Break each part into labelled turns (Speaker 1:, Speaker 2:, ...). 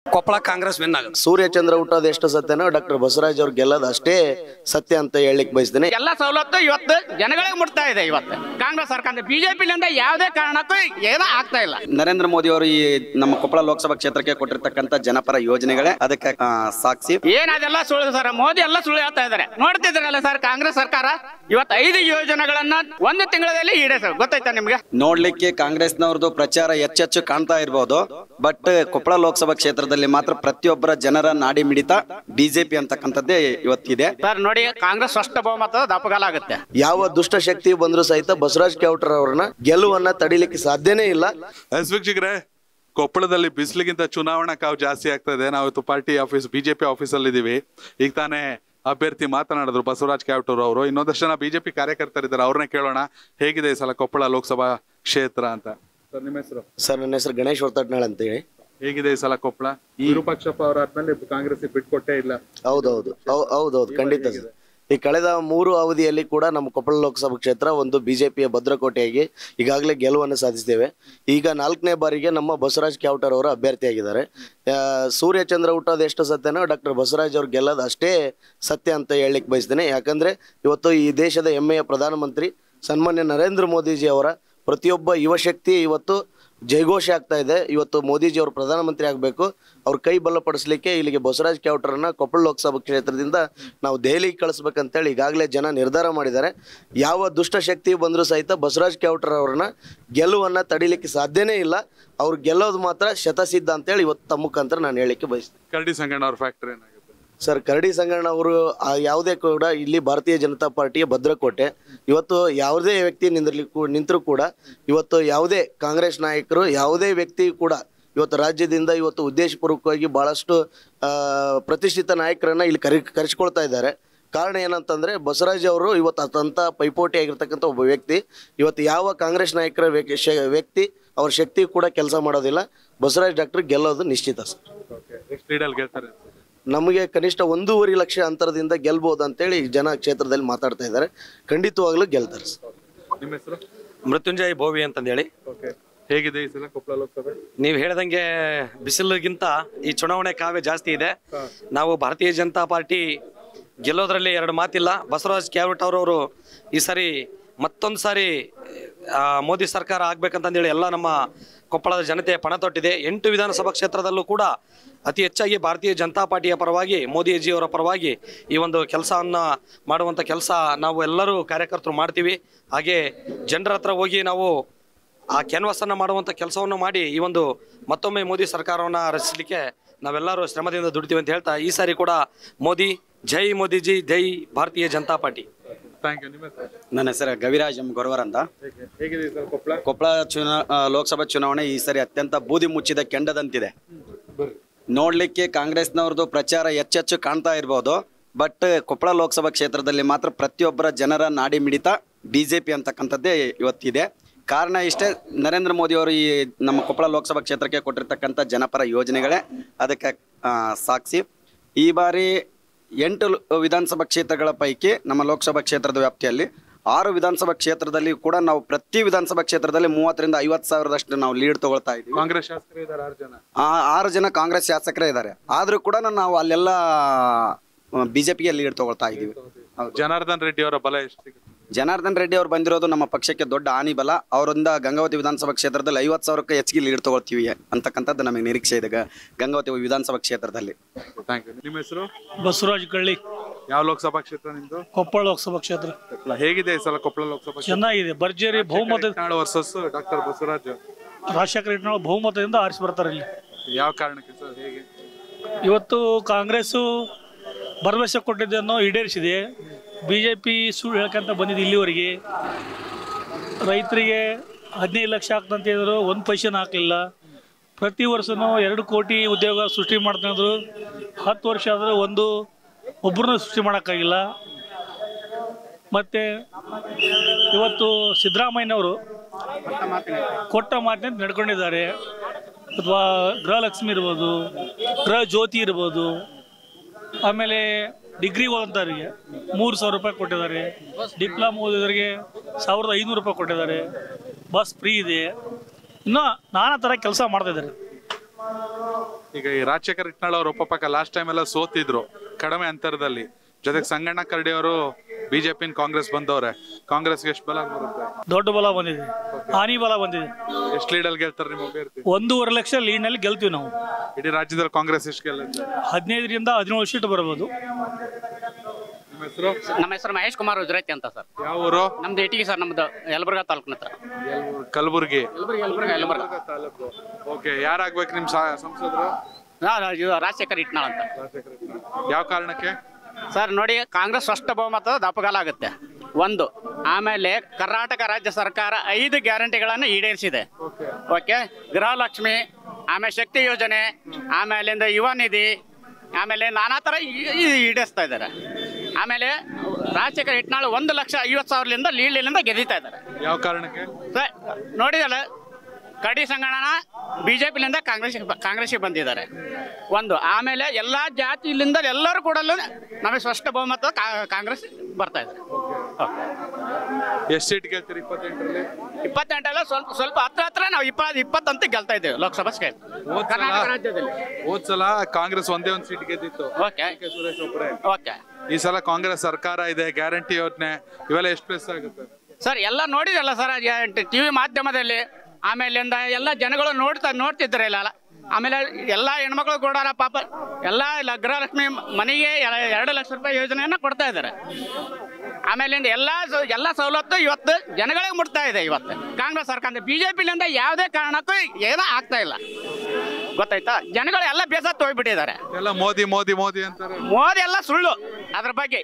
Speaker 1: Koppal Congress win ಆಗುತ್ತೆ
Speaker 2: ಸೂರ್ಯಚಂದ್ರ ಹುಟ್ಟೋದು ಎಷ್ಟು ಸತ್ಯನೋ ಡಾಕ್ಟರ್ ಬಸವರಾಜ್ ಅವ್ರು ಗೆಲ್ಲೋದು ಅಷ್ಟೇ ಸತ್ಯ ಅಂತ ಹೇಳಲಿಕ್ಕೆ ಬಯಸ್ತೇನೆ
Speaker 3: ಎಲ್ಲ ಸವಲತ್ತು ಇವತ್ತು ಜನಗಳಿಗೆ ಮುಟ್ತಾ ಇದೆ ಇವತ್ತು ಕಾಂಗ್ರೆಸ್ ಸರ್ಕಾರ ಬಿಜೆಪಿಲಿಂದ ಯಾವುದೇ ಕಾರಣಕ್ಕೂ ಏನೂ ಆಗ್ತಾ ಇಲ್ಲ
Speaker 4: ನರೇಂದ್ರ ಮೋದಿ ಅವರು ಈ ನಮ್ಮ ಕೊಪ್ಪಳ ಲೋಕಸಭಾ ಕ್ಷೇತ್ರಕ್ಕೆ ಕೊಟ್ಟಿರ್ತಕ್ಕಂಥ ಜನಪರ ಯೋಜನೆಗಳೇ ಅದಕ್ಕೆ ಆ, ಸಾಕ್ಷಿ
Speaker 3: ಏನ್ ಅದೆಲ್ಲ ಸುಳ್ಳು ಸರ್ ಮೋದಿ ಎಲ್ಲ ಸುಳ್ಳು ಹೇಳ್ತಾ ಇದಾರೆ ನೋಡ್ತಿದ್ರಲ್ಲ ಸರ್ ಕಾಂಗ್ರೆಸ್ ಸರ್ಕಾರ ಇವತ್ತು ಐದು ಯೋಜನೆಗಳನ್ನ ಒಂದು ತಿಂಗಳಲ್ಲಿ ಈಡೇರಿಸ ಗೊತ್ತಾಯ್ತಾ ನಿಮ್ಗೆ
Speaker 4: ನೋಡ್ಲಿಕ್ಕೆ ಕಾಂಗ್ರೆಸ್ನವ್ರದ್ದು ಪ್ರಚಾರ ಹೆಚ್ಚೆಚ್ಚು ಕಾಣ್ತಾ ಇರಬಹುದು ಬಟ್ ಕೊಪ್ಪಳ ಲೋಕಸಭಾ ಕ್ಷೇತ್ರದಲ್ಲಿ ಮಾತ್ರ ಪ್ರತಿಯೊಬ್ಬರ ಜನರ ನಾಡಿ ಮಿಡಿತ ಬಿಜೆಪಿ ಅಂತಕ್ಕಂಥದ್ದೇ ಇವತ್ತಿದೆ
Speaker 3: ಸರ್ ನೋಡಿ ಕಾಂಗ್ರೆಸ್ ಸ್ಪಷ್ಟ ಬಹುಮತದ ದಪ್ಪಗಾಲ ಆಗುತ್ತೆ
Speaker 2: ಯಾವ ದುಷ್ಟ ಶಕ್ತಿ ಬಂದರೂ ಸಹಿತ ಬಸವರಾಜ್ ಕ್ಯಾವ್ಟರ್ ಅವ್ರನ್ನ ಗೆಲುವನ್ನ ತಡಿಲಿಕ್ಕೆ ಸಾಧ್ಯನೇ ಇಲ್ಲ
Speaker 5: ಎಸ್ ವೀಕ್ಷಕರೇ ಕೊಪ್ಪಳದಲ್ಲಿ ಬಿಸಿಲಿಗಿಂತ ಚುನಾವಣಾ ಕಾವು ಜಾಸ್ತಿ ಆಗ್ತಾ ಇದೆ ನಾವು ಇವತ್ತು ಪಾರ್ಟಿ ಆಫೀಸ್ ಬಿಜೆಪಿ ಆಫೀಸಲ್ಲಿ ಇದ್ದೀವಿ ಈಗ ತಾನೇ ಅಭ್ಯರ್ಥಿ ಮಾತನಾಡಿದ್ರು ಬಸವರಾಜ್ ಕ್ಯಾವಟೂರ್ ಅವರು ಇನ್ನೊಂದಷ್ಟು ಜನ ಬಿಜೆಪಿ ಕಾರ್ಯಕರ್ತರಿದ್ದಾರೆ ಅವ್ರನ್ನೇ ಕೇಳೋಣ ಹೇಗಿದೆ ಈ ಸಲ ಕೊಪ್ಪಳ ಲೋಕಸಭಾ ಕ್ಷೇತ್ರ ಅಂತ ಸರ್ ನಿಮ್ಮ ಹೆಸರು
Speaker 2: ಸರ್ ನನ್ನ ಹೆಸರು ಗಣೇಶ್ ಹೊರತಟ್ನಾಳ್ ಅಂತ ಹೇಳಿ
Speaker 5: ಹೇಗಿದೆ ಈ ಸಲ ಕೊಪ್ಪಳ ವಿರೂಪಾಕ್ಷಪ್ಪ ಅವರಾದ್ಮೇಲೆ ಕಾಂಗ್ರೆಸ್ ಬಿಟ್ಕೊಟ್ಟೇ ಇಲ್ಲ
Speaker 2: ಹೌದೌದು ಹೌ- ಹೌದೌದು ಖಂಡಿತ ಸರ್ ಈ ಕಳೆದ ಮೂರು ಅವಧಿಯಲ್ಲಿ ಕೂಡ ನಮ್ಮ ಕೊಪ್ಪಳ ಲೋಕಸಭಾ ಕ್ಷೇತ್ರ ಒಂದು ಬಿಜೆಪಿಯ ಭದ್ರಕೋಟೆಯಾಗಿ ಈಗಾಗಲೇ ಗೆಲುವನ್ನು ಸಾಧಿಸಿದ್ದೇವೆ ಈಗ ನಾಲ್ಕನೇ ಬಾರಿಗೆ ನಮ್ಮ ಬಸವರಾಜ್ ಕ್ಯಾವ್ಟರ್ ಅವರು ಅಭ್ಯರ್ಥಿಯಾಗಿದ್ದಾರೆ ಆ, ಸೂರ್ಯಚಂದ್ರ ಹುಟ್ಟೋದು ಎಷ್ಟು ಸತ್ಯನೋ ಡಾಕ್ಟರ್ ಬಸವರಾಜ್ ಅವ್ರು ಗೆಲ್ಲೋದು ಅಷ್ಟೇ ಸತ್ಯ ಅಂತ ಹೇಳಲಿಕ್ಕೆ ಬಯಸ್ತೇನೆ ಯಾಕಂದ್ರೆ ಇವತ್ತು ಈ ದೇಶದ ಹೆಮ್ಮೆಯ ಪ್ರಧಾನಮಂತ್ರಿ ಸನ್ಮಾನ್ಯ ನರೇಂದ್ರ ಮೋದಿಜಿ ಅವರ ಪ್ರತಿಯೊಬ್ಬ ಯುವಶಕ್ತಿ ಇವತ್ತು ಜಯಘೋಷ ಆಗ್ತಾ ಇದೆ ಇವತ್ತು ಮೋದಿಜಿ ಅವರು ಪ್ರಧಾನಮಂತ್ರಿ ಆಗಬೇಕು ಅವ್ರ ಕೈ ಬಲಪಡಿಸಲಿಕ್ಕೆ ಇಲ್ಲಿಗೆ ಬಸವರಾಜ್ ಕ್ಯಾವ್ಟರ್ನ ಕೊಪ್ಪಳ ಲೋಕಸಭಾ ಕ್ಷೇತ್ರದಿಂದ ನಾವು ದೆಹಲಿಗೆ ಕಳಿಸ್ಬೇಕಂತೇಳಿ ಈಗಾಗಲೇ ಜನ ನಿರ್ಧಾರ ಮಾಡಿದ್ದಾರೆ ಯಾವ ದುಷ್ಟಶಕ್ತಿ ಬಂದರೂ ಸಹಿತ ಬಸವರಾಜ್ ಕ್ಯಾವ್ಟರ್ ಅವ್ರನ್ನ ಗೆಲುವನ್ನು ತಡಿಲಿಕ್ಕೆ ಸಾಧ್ಯನೇ ಇಲ್ಲ ಅವ್ರು ಗೆಲ್ಲೋದು ಮಾತ್ರ ಶತಸಿದ್ಧ ಅಂತೇಳಿ ಇವತ್ತು ತಮ್ಮ ಮುಖಾಂತರ ನಾನು ಹೇಳಲಿಕ್ಕೆ ಬಯಸ್ತೇನೆ
Speaker 5: ಕರಡಿ ಸಂಗಣ್ಣ ಅವ್ರ ಫ್ಯಾಕ್ಟರಿ ಏನಾಗುತ್ತೆ
Speaker 2: ಸರ್ ಕರಡಿ ಸಂಗಣ್ಣ ಅವರು ಆ ಯಾವುದೇ ಕೂಡ ಇಲ್ಲಿ ಭಾರತೀಯ ಜನತಾ ಪಾರ್ಟಿಯ ಭದ್ರಕೋಟೆ ಇವತ್ತು ಯಾವುದೇ ವ್ಯಕ್ತಿ ನಿಂದಿರ್ಲಿಕ್ಕೂ ನಿಂತರೂ ಕೂಡ ಇವತ್ತು ಯಾವುದೇ ಕಾಂಗ್ರೆಸ್ ನಾಯಕರು ಯಾವುದೇ ವ್ಯಕ್ತಿ ಕೂಡ ಇವತ್ತು ರಾಜ್ಯದಿಂದ ಇವತ್ತು ಉದ್ದೇಶಪೂರ್ವಕವಾಗಿ ಬಹಳಷ್ಟು ಆ, ಪ್ರತಿಷ್ಠಿತ ನಾಯಕರನ್ನ ಇಲ್ಲಿ ಕರಿ ಕರೆಸ್ಕೊಳ್ತಾ ಇದ್ದಾರೆ ಕಾರಣ ಏನಂತಂದ್ರೆ ಬಸವರಾಜ್ ಅವರು ಇವತ್ತು ಅದಂತ ಪೈಪೋಟಿ ಆಗಿರ್ತಕ್ಕಂಥ ಒಬ್ಬ ವ್ಯಕ್ತಿ ಇವತ್ತು ಯಾವ ಕಾಂಗ್ರೆಸ್ ನಾಯಕರ ವ್ಯ- ಶ- ವ್ಯಕ್ತಿ ಅವ್ರ ಶಕ್ತಿ ಕೂಡ ಕೆಲಸ ಮಾಡೋದಿಲ್ಲ ಬಸವರಾಜ್ ಡಾಕ್ಟರ್ ಗೆಲ್ಲೋದು ನಿಶ್ಚಿತ ಸರ್
Speaker 5: ಓಕೆ ಎಷ್ಟು ಲೀಡಲ್ಲಿ ಗೆಲ್ತಾರೆ
Speaker 2: ನಮಗೆ ಕನಿಷ್ಠ ಒಂದೂವರೆ ಲಕ್ಷ ಅಂತರದಿಂದ ಗೆಲ್ಬೋದು ಅಂತೇಳಿ ಜನ ಕ್ಷೇತ್ರದಲ್ಲಿ ಮಾತಾಡ್ತಾ ಇದ್ದಾರೆ ಖಂಡಿತವಾಗ್ಲೂ ಗೆಲ್ತಾರೆ ಸರ್.
Speaker 5: ನಿಮ್ಮ ಹೆಸರು
Speaker 1: ಮೃತ್ಯುಂಜಯ್ ಭೋವಿ ಅಂತಂದೇಳಿ
Speaker 5: ಓಕೆ ಹೇಗಿದೆ ಈ ಸಲ ಕೊಪ್ಪಳ ಲೋಕಸಭೆ
Speaker 1: ನೀವು ಹೇಳ್ದಂಗೆ ಬಿಸಿಲಿಗಿಂತ ಈ ಚುನಾವಣೆ ಕಾವ್ಯ ಜಾಸ್ತಿ ಇದೆ ನಾವು ಭಾರತೀಯ ಜನತಾ ಪಾರ್ಟಿ ಗೆಲ್ಲೋದ್ರಲ್ಲಿ ಎರಡು ಮಾತಿಲ್ಲ ಬಸವರಾಜ್ ಕ್ಯಾವಟ್ ಅವರವರು ಈ ಸಾರಿ ಮತ್ತೊಂದು ಸಾರಿ ಆ, ಮೋದಿ ಸರ್ಕಾರ ಆಗ್ಬೇಕಂತಂದೇಳಿ ಎಲ್ಲ ನಮ್ಮ ಕೊಪ್ಪಳದ ಜನತೆ ಪಣ ತೊಟ್ಟಿದೆ ಎಂಟು ವಿಧಾನಸಭಾ ಕ್ಷೇತ್ರದಲ್ಲೂ ಕೂಡ ಅತಿ ಹೆಚ್ಚಾಗಿ ಭಾರತೀಯ ಜನತಾ ಪಾರ್ಟಿಯ ಪರವಾಗಿ ಮೋದಿಜಿಯವರ ಪರವಾಗಿ ಈ ಒಂದು ಕೆಲಸವನ್ನು ಮಾಡುವಂಥ ಕೆಲಸ ನಾವು ಎಲ್ಲರೂ ಕಾರ್ಯಕರ್ತರು ಮಾಡ್ತೀವಿ ಹಾಗೆ ಜನರ ಹತ್ರ ಹೋಗಿ ನಾವು ಆ ಕ್ಯಾನ್ವಾಸ್ ಅನ್ನ ಮಾಡುವಂತ ಕೆಲಸವನ್ನು ಮಾಡಿ ಈ ಒಂದು ಮತ್ತೊಮ್ಮೆ ಮೋದಿ ಸರ್ಕಾರವನ್ನ ರಚಿಸಲಿಕ್ಕೆ ನಾವೆಲ್ಲರೂ ಶ್ರಮದಿಂದ ದುಡಿತೀವಿ ಅಂತ ಹೇಳ್ತಾ ಈ ಸಾರಿ ಕೂಡ ಮೋದಿ ಜೈ ಮೋದಿಜಿ ಜೈ ಭಾರತೀಯ ಜನತಾ ಪಾರ್ಟಿ
Speaker 5: ಥ್ಯಾಂಕ್ ಯು ನಿಮ್ಮ ಹೆಸರು
Speaker 4: ನನ್ನ ಹೆಸರು ಗವಿರಾಜ್ ಎಂ ಗೊರವರ್ ಅಂತ
Speaker 5: ಹೇಗೆ ಹೇಗಿದೆ ಈ ಸಲ ಕೊಪ್ಪಳ
Speaker 4: ಕೊಪ್ಪಳ ಚುನಾ ಆ, ಲೋಕಸಭಾ ಚುನಾವಣೆ ಈ ಸರಿ ಅತ್ಯಂತ ಬೂದಿ ಮುಚ್ಚಿದ ಕೆಂಡದಂತಿದೆ ನೋಡ್ಲಿಕ್ಕೆ ಕಾಂಗ್ರೆಸ್ನವ್ರದ್ದು ಪ್ರಚಾರ ಹೆಚ್ಚೆಚ್ಚು ಕಾಣ್ತಾ ಇರಬಹುದು ಬಟ್ ಕೊಪ್ಪಳ ಲೋಕಸಭಾ ಕ್ಷೇತ್ರದಲ್ಲಿ ಮಾತ್ರ ಪ್ರತಿಯೊಬ್ಬರ ಜನರ ನಾಡಿ ಮಿಡಿತ ಬಿಜೆಪಿ ಅಂತಕ್ಕಂಥದ್ದೇ ಇವತ್ತಿದೆ ಕಾರಣ ಇಷ್ಟೇ ನರೇಂದ್ರ ಮೋದಿ ಅವರು ಈ ನಮ್ಮ ಕೊಪ್ಪಳ ಲೋಕಸಭಾ ಕ್ಷೇತ್ರಕ್ಕೆ ಕೊಟ್ಟಿರ್ತಕ್ಕಂಥ ಜನಪರ ಯೋಜನೆಗಳೇ ಅದಕ್ಕೆ ಆ, ಸಾಕ್ಷಿ ಈ ಬಾರಿ ಎಂಟು ಲ- ವಿಧಾನಸಭಾ ಕ್ಷೇತ್ರಗಳ ಪೈಕಿ ನಮ್ಮ ಲೋಕಸಭಾ ಕ್ಷೇತ್ರದ ವ್ಯಾಪ್ತಿಯಲ್ಲಿ ಆರು ವಿಧಾನಸಭಾ ಕ್ಷೇತ್ರದಲ್ಲಿ ಕೂಡ ನಾವು ಪ್ರತಿ ವಿಧಾನಸಭಾ ಕ್ಷೇತ್ರದಲ್ಲಿ ಮೂವತ್ತರಿಂದ ಐವತ್ತು ಸಾವಿರದಷ್ಟು ನಾವು ಲೀಡ್ ತಗೊಳ್ತಾ ಇದ್ದೀವಿ
Speaker 5: ಕಾಂಗ್ರೆಸ್ ಶಾಸಕರು ಇದ್ದಾರೆ ಆರು ಜನ
Speaker 4: ಆ ಆರು ಜನ ಕಾಂಗ್ರೆಸ್ ಶಾಸಕರೇ ಇದ್ದಾರೆ ಆದ್ರೂ ಕೂಡ ನಾವು ಅಲ್ಲೆಲ್ಲ ಬಿಜೆಪಿಗೆ ಲೀಡ್ ತಗೊಳ್ತಾ ಇದ್ದೀವಿ ಹೌದು.
Speaker 5: ಜನಾರ್ದನ್ ರೆಡ್ಡಿ ಅವರ ಬಲ ಎಷ್ಟು ಸಿಗುತ್ತೆ
Speaker 4: ಜನಾರ್ದನ್ ರೆಡ್ಡಿ ಅವ್ರು ಬಂದಿರೋದು ನಮ್ಮ ಪಕ್ಷಕ್ಕೆ ದೊಡ್ಡ ಹಾನಿ ಬಲ ಅವರಿಂದ ಗಂಗಾವತಿ ವಿಧಾನಸಭಾ ಕ್ಷೇತ್ರದಲ್ಲಿ ಐವತ್ತು ಸಾವಿರಕ್ಕೆ ಹೆಚ್ಚಿಗೆ ಲೀಡ್ ತಗೊಳ್ತೀವಿ ಅಂತಕ್ಕಂಥದ್ದು ನಮಗೆ ನಿರೀಕ್ಷೆ ಇದೆ ಗ- ಗಂಗಾವತಿ ವಿಧಾನಸಭಾ ಕ್ಷೇತ್ರದಲ್ಲಿ
Speaker 5: ಥ್ಯಾಂಕ್ ಯು ನಿಮ್ಮ ಹೆಸರು
Speaker 6: ಬಸವರಾಜ್ ಕಳ್ಳಿ
Speaker 5: ಯಾವ ಲೋಕಸಭಾ ಕ್ಷೇತ್ರ ನಿಮ್ದು
Speaker 6: ಕೊಪ್ಪಳ ಲೋಕಸಭಾ ಕ್ಷೇತ್ರ
Speaker 5: ಕೊಪ್ಪಳ ಹೇಗಿದೆ ಈ ಸಲ ಕೊಪ್ಪಳ ಲೋಕಸಭಾ ಕ್ಷೇತ್ರ
Speaker 6: ಚೆನ್ನಾಗಿದೆ ಭರ್ಜರಿ ಬಹುಮತ
Speaker 5: ವರ್ಸಸ್ ಡಾಕ್ಟರ್ ಬಸವರಾಜ್
Speaker 6: ರಾಜಶೇಖರ ಇಟ್ನಾಳ್ ಬಹುಮತದಿಂದ ಆರಿಸಿ ಬರ್ತಾರೆ ಇಲ್ಲಿ
Speaker 5: ಯಾವ ಕಾರಣಕ್ಕೆ ಸರ್ ಹೇಗೆ
Speaker 6: ಇವತ್ತು ಕಾಂಗ್ರೆಸ್ಸು ಭರವಸೆ ಕೊಟ್ಟಿದ್ದನ್ನು ಈಡೇರಿಸಿದೆ ಬಿ ಜೆ ಪಿ ಸುಳ್ಳು ಹೇಳ್ಕೊಂತ ಬಂದಿದೆ ಇಲ್ಲಿವರೆಗೆ ರೈತರಿಗೆ ಹದಿನೈದು ಲಕ್ಷ ಹಾಕ್ತಂತ ಹೇಳಿದ್ರು ಒಂದು ಪೈಸೆನ ಹಾಕಲಿಲ್ಲ ಪ್ರತಿ ವರ್ಷನೂ ಎರಡು ಕೋಟಿ ಉದ್ಯೋಗ ಸೃಷ್ಟಿ ಮಾಡ್ತಾಯಿದ್ರು ಹತ್ತು ವರ್ಷ ಆದರೆ ಒಂದು ಒಬ್ಬರನ್ನ ಸೃಷ್ಟಿ ಮಾಡೋಕ್ಕಾಗಿಲ್ಲ ಮತ್ತು ಇವತ್ತು ಸಿದ್ದರಾಮಯ್ಯನವರು ಕೊಟ್ಟ ಮಾತಿನ ನಡ್ಕೊಂಡಿದ್ದಾರೆ ಅಥವಾ ಗೃಹಲಕ್ಷ್ಮಿ ಇರ್ಬೋದು ಗೃಹ ಜ್ಯೋತಿ ಇರ್ಬೋದು ಆಮೇಲೆ ಡಿಗ್ರಿ ಓದಂಥವ್ರಿಗೆ ಮೂರು ಸಾವಿರ ರೂಪಾಯಿ ಕೊಟ್ಟಿದ್ದಾರೆ ಡಿಪ್ಲೊಮಾ ಓದಿದವರಿಗೆ ಸಾವಿರದ ಐನೂರು ರೂಪಾಯಿ ಕೊಟ್ಟಿದ್ದಾರೆ ಬಸ್ ಫ್ರೀ ಇದೆ ಇನ್ನೂ ನಾನಾ ಥರ ಕೆಲಸ ಮಾಡ್ತಿದ್ದಾರೆ
Speaker 5: ಈಗ ಈ ರಾಜಶೇಖರ್ ಇಟ್ನಾಳ್ ಅವರು ಒಪ್ಪಕ್ಕ ಲಾಸ್ಟ್ ಟೈಮ್ ಎಲ್ಲ ಸೋತಿದ್ರು ಕಡಿಮೆ ಅಂತರದಲ್ಲಿ ಜೊತೆಗೆ ಸಂಗಣ್ಣ ಕರಡಿ ಅವರು ಬಿಜೆಪಿ ಕಾಂಗ್ರೆಸ್ ಬಂದವ್ರೆ ಕಾಂಗ್ರೆಸ್ಗೆ ಎಷ್ಟು ಬಲ ಬರುತ್ತೆ
Speaker 6: ದೊಡ್ಡ ಬಲ ಬಂದಿದೆ ಹಾನಿ ಬಲ ಬಂದಿದೆ
Speaker 5: ಎಷ್ಟು ಲೀಡಲ್ಲಿ ಗೆಲ್ತಾರೆ ನಿಮ್ಮ ಅಭ್ಯರ್ಥಿ
Speaker 6: ಒಂದೂವರೆ ಲಕ್ಷ ಲೀಡ್ನಲ್ಲಿ ಗೆಲ್ತೀವಿ ನಾವು
Speaker 5: ಇಡೀ ರಾಜ್ಯದಲ್ಲಿ ಕಾಂಗ್ರೆಸ್ ಎಷ್ಟು ಗೆಲ್ಲುತ್ತೆ
Speaker 6: ಹದಿನೈದರಿಂದ ಹದಿನೇಳು ಸೀಟ್ ಬರ್ಬೋದು
Speaker 5: ನಿಮ್ಮ ಹೆಸರು
Speaker 3: ನಮ್ಮ ಹೆಸರು ಮಹೇಶ್ ಕುಮಾರ್ ಉಜ್ರೈತಿ ಅಂತ ಸರ್
Speaker 5: ಯಾವ ಊರು
Speaker 3: ನಮ್ದು ಇಟಿಗೆ ಸರ್ ನಮ್ದು ಯಲಬುರ್ಗಾ ತಾಲೂಕಿನ ಹತ್ರ
Speaker 5: ಕಲಬುರ್ಗಿ
Speaker 3: ಯಲಬುರ್ಗ ಯಲಬುರ್ಗ ಯಲಬುರ್ಗ
Speaker 5: ಓಕೆ ಯಾರಾಗ್ಬೇಕು ನಿಮ್ ಸಾ- ಸಂಸದರು
Speaker 3: ರಾಜಶೇಖರ್ ಇಟ್ನಾಳ್ ಅಂತ
Speaker 5: ಯಾವ ಕಾರಣಕ್ಕೆ
Speaker 3: ಸರ್ ನೋಡಿ ಕಾಂಗ್ರೆಸ್ ಸ್ಪಷ್ಟ ಬಹುಮತದ ದಪ್ಪಗಾಲ ಆಗುತ್ತೆ ಒಂದು ಆಮೇಲೆ ಕರ್ನಾಟಕ ರಾಜ್ಯ ಸರ್ಕಾರ ಐದು ಗ್ಯಾರಂಟಿಗಳನ್ನು ಈಡೇರಿಸಿದೆ ಓಕೆ ಗೃಹಲಕ್ಷ್ಮಿ ಆಮೇಲೆ ಶಕ್ತಿ ಯೋಜನೆ ಆಮೇಲಿಂದ ಯುವ ನಿಧಿ ಆಮೇಲೆ ನಾನಾ ಥರ ಈ- ಈ- ಈಡೇರಿಸ್ತಾ ಇದ್ದಾರೆ ಆಮೇಲೆ ರಾಜಶೇಖರ್ ಇಟ್ನಾಳು ಒಂದು ಲಕ್ಷ ಐವತ್ತು ಸಾವಿರದಿಂದ ಲೀಡ್ಲಿಂದ ಗೆದೀತಾ ಇದ್ದಾರೆ
Speaker 5: ಯಾವ ಕಾರಣಕ್ಕೆ
Speaker 3: ಸರ್ ನೋಡಿದಲ್ಲ ಕಡಿ ಸಂಗಣನ ಬಿ ಜೆ ಪಿಲಿಂದ ಕಾಂಗ್ರೆಸ್ ಕಾಂಗ್ರೆಸ್ಗೆ ಬಂದಿದ್ದಾರೆ ಒಂದು ಆಮೇಲೆ ಎಲ್ಲ ಜಾತಿಲಿಂದ ಎಲ್ಲರೂ ಕೂಡ ನಮಗೆ ಸ್ಪಷ್ಟ ಬಹುಮತ ಕಾ- ಕಾಂಗ್ರೆಸ್ ಬರ್ತಾ ಇದ್ದಾರೆ
Speaker 5: ಎಷ್ಟು ಸೀಟ್ ಗೆಲ್ತೀರಿ ಇಪ್ಪತ್ತೆಂಟರಲ್ಲಿ
Speaker 3: ಇಪ್ಪತ್ತೆಂಟಲ್ಲ ಸ್ವಲ್ಪ ಸ್ವಲ್ಪ ಹತ್ರ ಹತ್ರ ನಾವು ಇಪ್ಪತ್ತು ಇಪ್ಪತ್ತಂತ ಗೆಲ್ತಾ ಇದ್ದೇವೆ ಲೋಕಸಭಾ ಸ್ಟೇಟ್
Speaker 5: ಹೋದ್ ಸಲ-
Speaker 3: ಕರ್ನಾಟಕ ರಾಜ್ಯದಲ್ಲಿ
Speaker 5: ಹೋದ್ ಸಲ ಕಾಂಗ್ರೆಸ್ ಒಂದೇ ಒಂದ್ ಸೀಟ್ ಗೆದ್ದಿತ್ತು
Speaker 3: ಓಕೆ
Speaker 5: ಕೆ. ಸುರೇಶ್ ಒಬ್ಬರೇ
Speaker 3: ಓಕೆ
Speaker 5: ಈ ಸಲ ಕಾಂಗ್ರೆಸ್ ಸರ್ಕಾರ ಇದೆ ಗ್ಯಾರಂಟಿ ಯೋಜನೆ ಇವೆಲ್ಲ ಎಷ್ಟು ಪ್ಲಸ್ ಆಗುತ್ತೆ
Speaker 3: ಸರ್ ಎಲ್ಲ ನೋಡಿದಲ್ಲ ಸರ್ ಟಿ ವಿ ಮಾಧ್ಯಮದಲ್ಲಿ ಆಮೇಲಿಂದ ಎಲ್ಲ ಜನಗಳು ನೋಡ್ತಾ ನೋಡ್ತಿದ್ದಾರೆ ಇಲ್ಲ ಆಮೇಲೆ ಎಲ್ಲ ಹೆಣ್ಮಕ್ಳು ಕೂಡ ಪಾಪ ಎಲ್ಲ ಇಲ್ಲ ಗೃಹಲಕ್ಷ್ಮಿ ಮನೆಗೆ ಎರ- ಎರಡು ಲಕ್ಷ ರೂಪಾಯಿ ಯೋಜನೆಯನ್ನ ಕೊಡ್ತಾ ಇದ್ದಾರೆ ಆಮೇಲಿಂದ ಎಲ್ಲ ಸ- ಎಲ್ಲ ಸವಲತ್ತು ಇವತ್ತು ಜನಗಳಿಗೆ ಮುಟ್ತಾ ಇದೆ ಇವತ್ತು ಕಾಂಗ್ರೆಸ್ ಸರ್ಕಾರ ಬಿ ಜೆ ಪಿಲಿಂದ ಯಾವುದೇ ಕಾರಣಕ್ಕೂ ಏನೂ ಆಗ್ತಾ ಇಲ್ಲ ಗೊತ್ತಾಯ್ತಾ ಜನಗಳು ಎಲ್ಲ ಬೇಸತ್ತು ಹೋಗ್ಬಿಟ್ಟಿದ್ದಾರೆ
Speaker 5: ಎಲ್ಲ ಮೋದಿ ಮೋದಿ ಮೋದಿ ಅಂತಾರೆ
Speaker 3: ಮೋದಿ ಎಲ್ಲ ಸುಳ್ಳು ಅದ್ರ ಬಗ್ಗೆ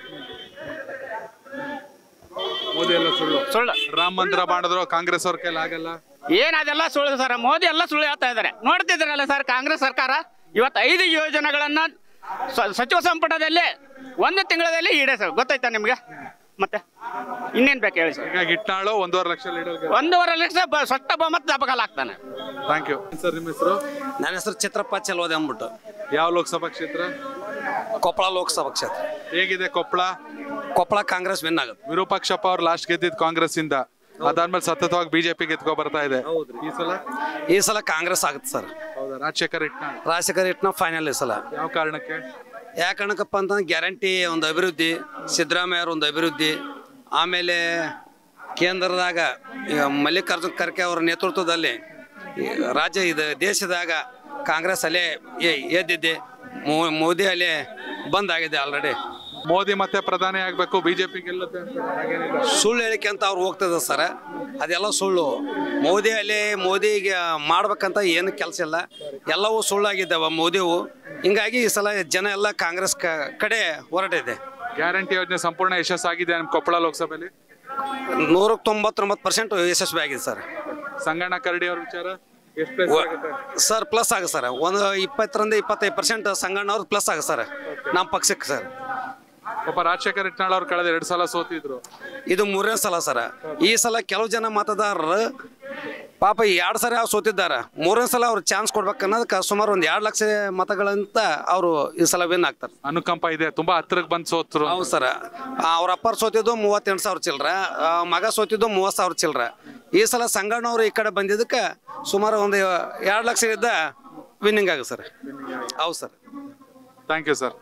Speaker 5: ಮೋದಿ ಎಲ್ಲ ಸುಳ್ಳು
Speaker 3: ಸುಳ್ಳು
Speaker 5: ರಾಮ ಮಂದಿರ ಮಾಡಿದ್ರು ಕಾಂಗ್ರೆಸ್ ಅವ್ರ ಕೈಲಿ ಆಗಲ್ಲ
Speaker 3: ಏನ್ ಅದೆಲ್ಲ ಸುಳ್ಳು ಸರ್ ಮೋದಿ ಎಲ್ಲ ಸುಳ್ಳು ಹೇಳ್ತಾ ಇದ್ದಾರೆ ನೋಡ್ತಿದ್ರಲ್ಲ ಸರ್ ಕಾಂಗ್ರೆಸ್ ಸರ್ಕಾರ ಇವತ್ತು ಐದು ಯೋಜನೆಗಳನ್ನ ಸ- ಸಚಿವ ಸಂಪುಟದಲ್ಲಿ ಒಂದು ತಿಂಗಳಲ್ಲಿ ಈಡೇಸ ಗೊತ್ತಾಯ್ತಾ ನಿಮ್ಗೆ ಮತ್ತೆ ಇನ್ನೇನ್ ಬೇಕು ಹೇಳಿ ಸರ್
Speaker 5: ಈಗ ಗಿಟ್ನಾಳು ಒಂದೂವರೆ ಲಕ್ಷ ಲೀಡರ್
Speaker 3: ಒಂದೂವರೆ ಲಕ್ಷ ಬ- ಸೊಟ್ಟ ಬಹುಮತ ದಪಕಾಲ ಆಗ್ತಾನೆ
Speaker 5: ಥ್ಯಾಂಕ್ ಯು ಸರ್ ನಿಮ್ಮ ಹೆಸರು
Speaker 1: ನನ್ನ ಹೆಸರು ಚಿತ್ರಪ್ಪ ಚೆಲೋದೆ ಅಂದ್ಬಿಟ್ಟು
Speaker 5: ಯಾವ ಲೋಕಸಭಾ ಕ್ಷೇತ್ರ
Speaker 1: ಕೊಪ್ಪಳ ಲೋಕಸಭಾ ಕ್ಷೇತ್ರ
Speaker 5: ಹೇಗಿದೆ ಕೊಪ್ಪಳ
Speaker 1: ಕೊಪ್ಪಳ ಕಾಂಗ್ರೆಸ್ ವಿನ್ ಆಗುತ್ತೆ
Speaker 5: ವಿರೂಪಾಕ್ಷಪ್ಪ ಅವ್ರು ಲಾಸ್ಟ್ ಗೆದ್ದಿದ್ ಕಾಂಗ್ರೆಸ್ ಇಂದ ಅದಾದ್ಮೇಲೆ ಸತತವಾಗಿ ಬಿಜೆಪಿ ಗೆದ್ಕೊ ಬರ್ತಾ ಇದೆ ಈ ಸಲ
Speaker 1: ಈ ಸಲ ಕಾಂಗ್ರೆಸ್ ಆಗುತ್ತೆ ಸರ್
Speaker 5: ಹೌದಾ ರಾಜಶೇಖರ್ ಇಟ್ನಾಳ್
Speaker 1: ರಾಜಶೇಖರ್ ಇಟ್ನ ಫೈನಲ್ ಈ ಸಲ
Speaker 5: ಯಾವ ಕಾರಣಕ್ಕೆ
Speaker 1: ಯಾಕೆ ಕಾರಣಕ್ಕಪ್ಪ ಅಂತಂದ್ರೆ ಗ್ಯಾರಂಟಿ ಒಂದು ಅಭಿವೃದ್ಧಿ ಸಿದ್ದರಾಮಯ್ಯವ್ರ ಒಂದು ಅಭಿವೃದ್ಧಿ ಆಮೇಲೆ ಕೇಂದ್ರದಾಗ ಈಗ ಮಲ್ಲಿಕಾರ್ಜುನ್ ಖರ್ಗೆ ಅವರ ನೇತೃತ್ವದಲ್ಲಿ ಈ ರಾಜ್ಯ ಇದು ದೇಶದಾಗ ಕಾಂಗ್ರೆಸ್ ಅಲ್ಲೇ ಎ- ಎದ್ದಿದೆ ಮೋ- ಮೋದಿ ಅಲ್ಲೇ ಬಂದಾಗಿದೆ ಆಲ್ರೆಡಿ
Speaker 5: ಮೋದಿ ಮತ್ತೆ ಪ್ರಧಾನಿ ಆಗ್ಬೇಕು ಬಿಜೆಪಿ ಗೆಲ್ಲುತ್ತೆ ಅಂತ ಹಾಗೇನಿಲ್ಲ
Speaker 1: ಸುಳ್ಳು ಹೇಳಿಕೆ ಅಂತ ಅವ್ರು ಹೋಗ್ತದೆ ಸರ್ ಅದೆಲ್ಲ ಸುಳ್ಳು ಮೋದಿ ಅಲ್ಲಿ ಮೋದಿಗೆ ಮಾಡ್ಬೇಕಂತ ಏನು ಕೆಲಸ ಇಲ್ಲ ಎಲ್ಲವೂ ಸುಳ್ಳಾಗಿದ್ದಾವೆ ಮೋದಿವು ಹಿಂಗಾಗಿ ಈ ಸಲ ಜನ ಎಲ್ಲ ಕಾಂಗ್ರೆಸ್ ಕ- ಕಡೆ ಹೊರಟಿದೆ
Speaker 5: ಗ್ಯಾರಂಟಿ ಯೋಜನೆ ಸಂಪೂರ್ಣ ಯಶಸ್ಸಾಗಿದೆ ನಿಮ್ ಕೊಪ್ಪಳ ಲೋಕಸಭೆಯಲ್ಲಿ
Speaker 1: ನೂರಕ್ಕೆ ತೊಂಬತ್ತೊಂಬತ್ತು ಪರ್ಸೆಂಟ್ ಯಶಸ್ವಿ ಆಗಿದೆ ಸರ್
Speaker 5: ಸಂಗಣ್ಣ ಕರಡಿ ಅವ್ರ ವಿಚಾರ ಎಷ್ಟು ಪ್ಲಸ್ ಆಗುತ್ತೆ
Speaker 1: ಸರ್ ಪ್ಲಸ್ ಆಗ ಸರ್ ಒಂದು ಇಪ್ಪತ್ತರಿಂದ ಇಪ್ಪತ್ತೈದು ಪರ್ಸೆಂಟ್ ಸಂಗಣ್ಣವ್ರು ಪ್ಲಸ್ ಆಗ ಸರ್ ನಮ್ಮ ಪಕ್ಷಕ್ಕೆ ಸರ್
Speaker 5: ಒಬ್ಬ ರಾಜಶೇಖರ್ ಇಟ್ನಾಳ್ ಅವ್ರು ಕಳೆದ ಎರಡು ಸಲ ಸೋತಿದ್ರು
Speaker 1: ಇದು ಮೂರನೇ ಸಲ ಸರ ಈ ಸಲ ಕೆಲವು ಜನ ಮತದಾರರು ಪಾಪ ಎರಡು ಸಲ ಅವ್ರು ಸೋತಿದ್ದಾರೆ ಮೂರನೇ ಸಲ ಅವ್ರು ಚಾನ್ಸ್ ಕೊಡ್ಬೇಕು ಅನ್ನೋದಕ್ಕೆ ಸುಮಾರು ಒಂದು ಎರಡು ಲಕ್ಷ ಮತಗಳಂತ ಅವರು ಈ ಸಲ ವಿನ್ ಆಗ್ತಾರೆ
Speaker 5: ಅನುಕಂಪ ಇದೆ ತುಂಬಾ ಹತ್ರಕ್ಕೆ ಬಂದು ಸೋತ್ರು
Speaker 1: ಹೌದು ಸರ್ ಅವ್ರ ಅಪ್ಪರ್ ಸೋತಿದ್ದು ಮೂವತ್ತೆಂಟು ಸಾವಿರ ಚಿಲ್ಲರ ಆ, ಮಗ ಸೋತಿದ್ದು ಮೂವತ್ತು ಸಾವಿರ ಚಿಲ್ಲರ ಈ ಸಲ ಸಂಗಣ್ಣವ್ರು ಈ ಕಡೆ ಬಂದಿದ್ದಕ್ಕೆ ಸುಮಾರು ಒಂದು ಎರಡು ಲಕ್ಷ ಇದ್ದ ವಿನ್ನಿಂಗ್ ಆಗುತ್ತೆ ಸರ್ ಹೌದು ಸರ್
Speaker 5: ಥ್ಯಾಂಕ್ ಯು ಸರ್